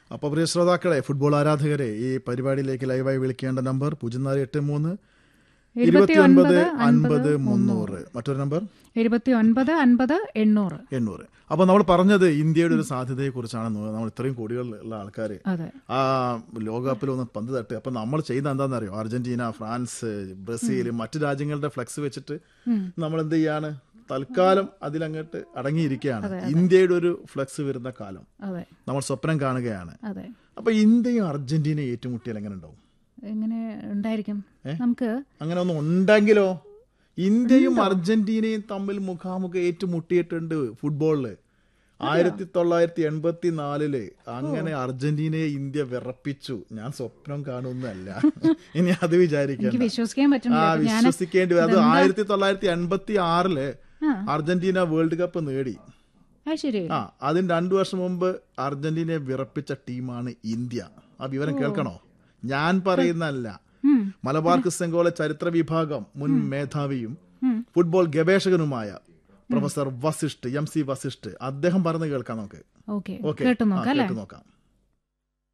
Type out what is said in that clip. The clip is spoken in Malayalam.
അപ്പോൾ പ്രിയ ശ്രോതാക്കളെ ഫുട്ബോൾ ആരാധകരെ ഈ പരിപാടിയിലേക്ക് ലൈവായി വിളിക്കേണ്ട നമ്പർ പൂജ്യം നാല് എട്ട് മൂന്ന് ഇരുപത്തി ഒൻപത് അൻപത് മുന്നൂറ് മറ്റൊരു നമ്പർ എഴുപത്തി ഒൻപത് അൻപത് എണ്ണൂറ് എണ്ണൂറ് അപ്പോൾ നമ്മൾ പറഞ്ഞത് ഇന്ത്യയുടെ ഒരു സാധ്യതയെ കുറിച്ചാണ് നമ്മൾ ഇത്രയും കോടികളുള്ള ആൾക്കാർ അതെ ആ ലോകകപ്പിൽ ഒന്ന് പന്ത് തട്ട് അപ്പൊ നമ്മൾ ചെയ്യുന്ന എന്താണെന്നറിയോ അർജന്റീന ഫ്രാൻസ് ബ്രസീൽ മറ്റു രാജ്യങ്ങളുടെ ഫ്ലെക്സ് വെച്ചിട്ട് നമ്മൾ എന്ത് ചെയ്യാണ് തൽക്കാലം അതിലങ്ങോട്ട് അടങ്ങിയിരിക്കുകയാണ് ഇന്ത്യയുടെ ഒരു ഫ്ലെക്സ് വരുന്ന കാലം അതെ നമ്മൾ സ്വപ്നം കാണുകയാണ് അതെ അപ്പൊ ഇന്ത്യയും അർജന്റീനയും ഏറ്റുമുട്ടിയാൽ എങ്ങനെ ഉണ്ടാവും എങ്ങനെ ഉണ്ടായിരിക്കും നമുക്ക് അങ്ങനെ ഒന്ന് ഉണ്ടെങ്കിലോ ഇന്ത്യയും അർജന്റീനയും തമ്മിൽ മുഖാമുഖം ഏറ്റുമുട്ടിയിട്ടുണ്ട് ഫുട്ബോളില് ആയിരത്തി തൊള്ളായിരത്തി എൺപത്തി നാലില് അങ്ങനെ അർജന്റീനയെ ഇന്ത്യ വിറപ്പിച്ചു ഞാൻ സ്വപ്നം കാണുന്നല്ല ഇനി അത് എനിക്ക് വിചാരിക്കണ്ട വിശ്വസിക്കാൻ ആ പറ്റുന്നില്ല ഞാൻ വിശ്വസിക്കേണ്ടി വരും അത് ആയിരത്തി തൊള്ളായിരത്തി എൺപത്തി ആറില് അർജന്റീന വേൾഡ് കപ്പ് നേടി അത് ശരി ആ അതിന് രണ്ടു വർഷം മുമ്പ് അർജന്റീനയെ വിറപ്പിച്ച ടീമാണ് ഇന്ത്യ ആ വിവരം കേൾക്കണോ ഞാൻ പറയുന്നല്ല ഉം. മലബാർ ക്രിസ്ത്യൻകോളെ ചരിത്ര വിഭാഗം മുൻ മേധാവിയും ഫുട്ബോൾ ഗവേഷകനുമായ professor Vasisht M C Vasisht അദ്ദേഹം പറഞ്ഞു കേൾക്കാം നമുക്ക് ഓക്കെ ഓക്കെ കേട്ടു നോക്കാം അല്ലേ കേട്ടു നോക്കാം